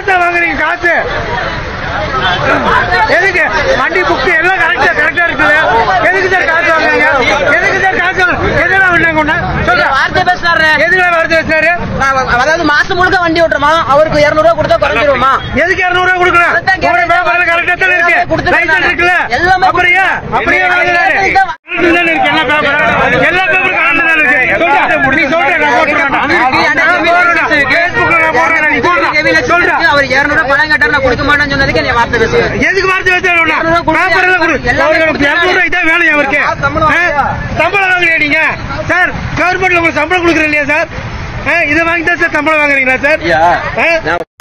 என்னத்த வாங்குறீங்க காசு எதுக்கு வண்டி புக்கு எல்லாம் கரெக்டா கரெக்டா இருக்குது எதுக்கு சார் காசு வாங்குறீங்க எதுக்கு சார் காசு வாங்குறீங்க? எதுல விண்ணாங்க உன்ன சொல்ற வார்த்தை பேசினாரு எதுக்குல வருது பேசுறாரு அதாவது மாசம் முழுக்க வண்டி ஓட்டுறோமா அவருக்கு இருநூறு ரூபா கொடுத்தா குறைஞ்சிருமா எதுக்கு இருநூறு ரூபா கொடுக்கணும் அதான் உங்களுடைய கேட்டேன். பேப்பர்ல கரெக்டா தானே இருக்கு எல்லாமே கொடுத்துட்டு லைசன்ஸ் இருக்குல்ல எல்லாமே அப்படியே அப்படியே வாங்குறாரு எல்லாமே கரெக்டா தானே இருக்கு எல்லா பேப்பரும் எல்லா பேப்பரும் கரெக்டா தானே இருக்கு சொல்றா நீ சொல்ற நான் போட்டுறேன் நான் போடுறேன் Facebookல நான் போடுறேன் நீ சொல்றா சொல்றா அவர் இருநூறு ரூபாய் பணம் கேட்டார் நான் கொடுக்க மாட்டேன்னு சொன்னதுக்கு நீ வார்த்தை பேசுவாரு எதுக்கு வார்த்தை வச்சாருன்னா இரநூறுவா கொடுத்து பேப்பர் எல்லாம் கொடு எல்லாமே அவருக்கு கொடுத்து இரநூறுவா இதான் வேலையா அவருக்கு ஆ? சம்பளம் வாங்குறீங்க நீங்க சார் கவர்மெண்ட்ல உங்களுக்கு சம்பளம் கொடுக்குறேன் இல்லையா சார் ஆ, இதை வாங்கி தான் சார் சம்பளம் வாங்குறீங்களா சார் ஆ?